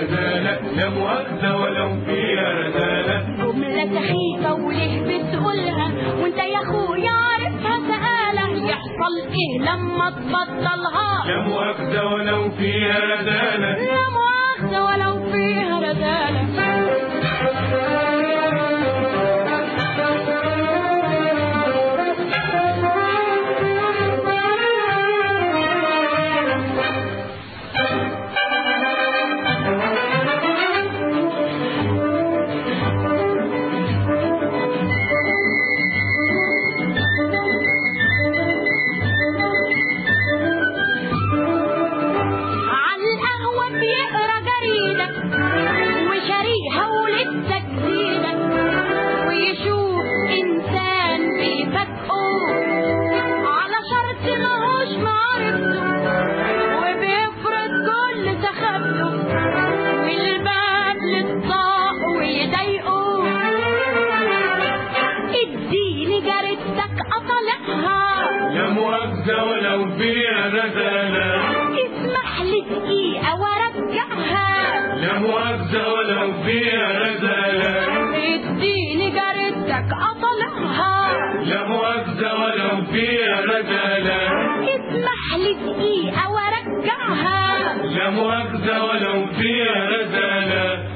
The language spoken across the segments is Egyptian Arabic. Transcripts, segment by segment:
رزالة لا مؤاخذة ولو فيها رزالة جملة سخيفة وليه بتقولها وانت يا اخويا عارفها سآلة يحصل ايه لما تبطلها لا مؤاخذة ولو فيها رزالة لا مؤاخذة ولو فيها رزالة على القهوة بيقرا جريدة وشاريها ولسه جديدة ويشوف إنسان بيفاجئه على شرط ماهوش معرفته وبيفرض كل سخافته من الباب للطاق ويضايقه اديني جارتك أطلعها لا مؤاخذة ولو فيها رزالة اسمح لي دقيقة وارجعها لا مؤاخذة ولو فيها رزالة اديني جارتك اطلعها لا مؤاخذة ولو فيها رزالة اسمح لي دقيقة وارجعها لا مؤاخذة ولو فيها رزالة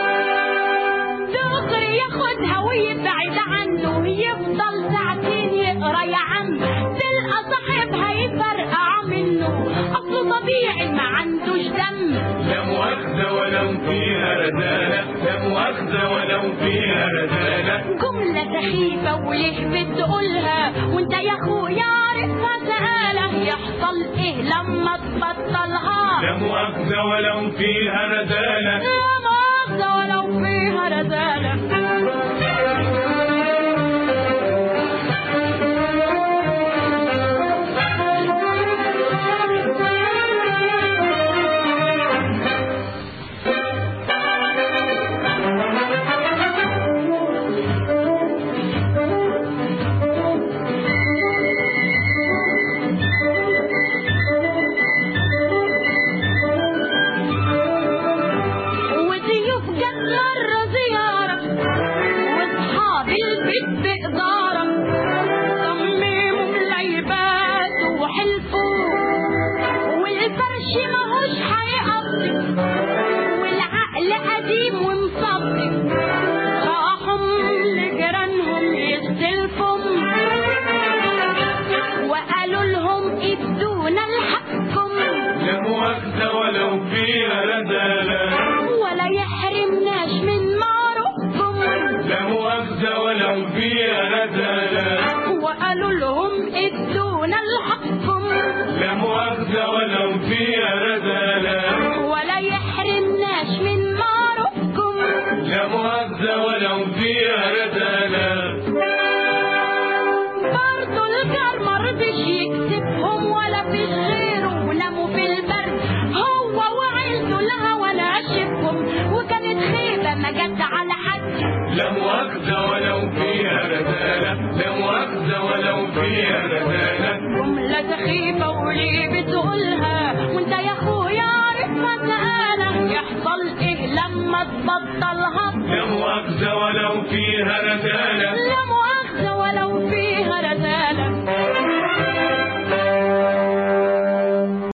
دغري ياخدها ويبعد عنه يفضل ساعتين يقرا يا عم تلقى صاحبها يفرقع منه اصله طبيعي ما عندوش دم لا مؤاخذة ولو فيها رزالة لا مؤاخذة ولو فيها رزالة جملة سخيفة وليه بتقولها وانت يا اخويا عارفها سهالة يحصل ايه لما تبطلها لا مؤاخذة ولو فيها رزالة لا مؤاخذة ولو فيها رزالة وضيوف جت مرة زيارة واصحاب البيت بإدارة صمموا مليبات وحلفوا والفرش ماهوش هيقضي والعقل قديم ومصدي راحوا لجيرانهم يستلفوا وقالوا لهم ادونا الحكم لا مؤاخذة ولو فيها رزالة ولا يحرمناش من معروفكم لا مؤاخذة ولو فيها رزالة وقالوا لهم ادونا الحكم لا مؤاخذة ولو فيها رزالة ولا يحرمناش من معروفكم لا مؤاخذة ولو فيها رزالة برضو الجار مرضش يكسبهم ولا في غيره وناموا في البرد هو وعيلته لها ولا عشبهم وكانت خيبة ما جت على حد لا مؤاخذة ولو فيها رزالة لا مؤاخذة ولو فيها رزالة جملة سخيفة وليه بتقولها وانت يا اخويا عارفها سآلة يحصل ايه لما تبطلها لا مؤاخذة ولو فيها رزالة